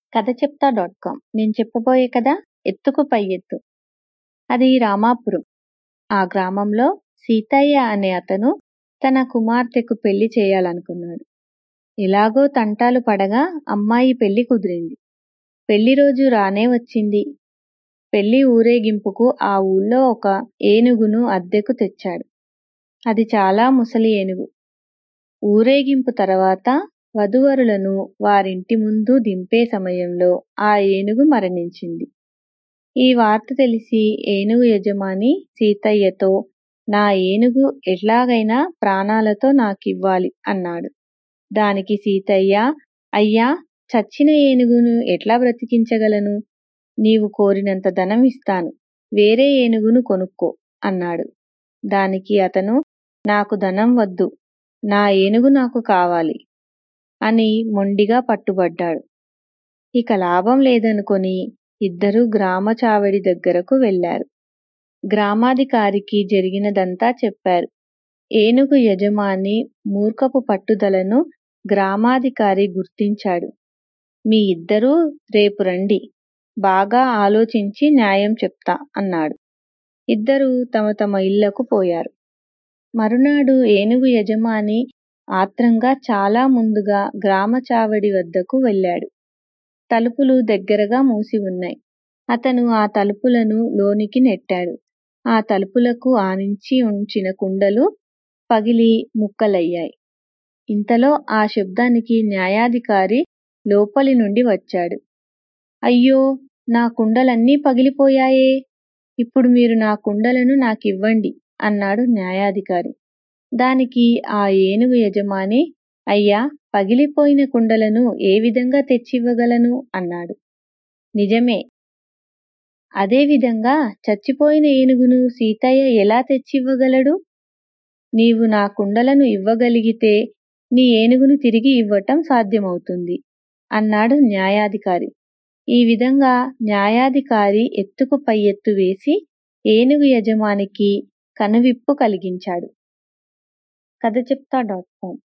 కథ చెప్తా dot com నేను చెప్పబోయే కథ ఎత్తుకు పై ఎత్తు అది రామాపురం ఆ గ్రామంలో సీతయ్య అనే అతను తన కుమార్తెకు పెళ్లి చేయాలనుకున్నాడు ఎలాగో తంటాలు పడగా అమ్మాయి పెళ్లి కుదిరింది పెళ్లి రోజు రానే వచ్చింది పెళ్లి ఊరేగింపుకు ఆ ఊళ్ళో ఒక ఏనుగును అద్దెకు తెచ్చాడు అది చాలా ముసలి ఏనుగు ఊరేగింపు తర్వాత వధూవరులను వారింటి ముందు దింపే సమయంలో ఆ ఏనుగు మరణించింది ఈ వార్త తెలిసి ఏనుగు యజమాని సీతయ్యతో నా ఏనుగు ఎట్లాగైనా ప్రాణాలతో నాకివ్వాలి అన్నాడు దానికి సీతయ్య అయ్యా చచ్చిన ఏనుగును ఎట్లా బ్రతికించగలను నీవు కోరినంత ధనం ఇస్తాను వేరే ఏనుగును కొనుక్కో అన్నాడు దానికి అతను నాకు ధనం వద్దు నా ఏనుగు నాకు కావాలి అని మొండిగా పట్టుబడ్డాడు ఇక లాభం లేదనుకొని ఇద్దరూ గ్రామ చావడి దగ్గరకు వెళ్లారు గ్రామాధికారికి జరిగినదంతా చెప్పారు ఏనుగు యజమాని మూర్ఖపు పట్టుదలను గ్రామాధికారి గుర్తించాడు మీ ఇద్దరూ రేపు రండి బాగా ఆలోచించి న్యాయం చెప్తా అన్నాడు ఇద్దరూ తమ తమ ఇళ్లకు పోయారు మరునాడు ఏనుగు యజమాని ఆత్రంగా చాలా ముందుగా గ్రామ చావడి వద్దకు వెళ్ళాడు తలుపులు దగ్గరగా మూసి ఉన్నాయి అతను ఆ తలుపులను లోనికి నెట్టాడు ఆ తలుపులకు ఆనించి ఉంచిన కుండలు పగిలి ముక్కలయ్యాయి ఇంతలో ఆ శబ్దానికి న్యాయాధికారి లోపలి నుండి వచ్చాడు అయ్యో నా కుండలన్నీ పగిలిపోయాయే ఇప్పుడు మీరు నా కుండలను నాకివ్వండి అన్నాడు న్యాయాధికారి దానికి ఆ ఏనుగు యజమాని అయ్యా పగిలిపోయిన కుండలను ఏ విధంగా తెచ్చివ్వగలను అన్నాడు నిజమే అదేవిధంగా చచ్చిపోయిన ఏనుగును సీతయ్య ఎలా తెచ్చివ్వగలడు నీవు నా కుండలను ఇవ్వగలిగితే నీ ఏనుగును తిరిగి ఇవ్వటం సాధ్యమవుతుంది అన్నాడు న్యాయాధికారి ఈ విధంగా న్యాయాధికారి ఎత్తుకు పై ఎత్తు వేసి ఏనుగు యజమానికి కనువిప్పు కలిగించాడు కథ చెప్తా డాట్ కామ్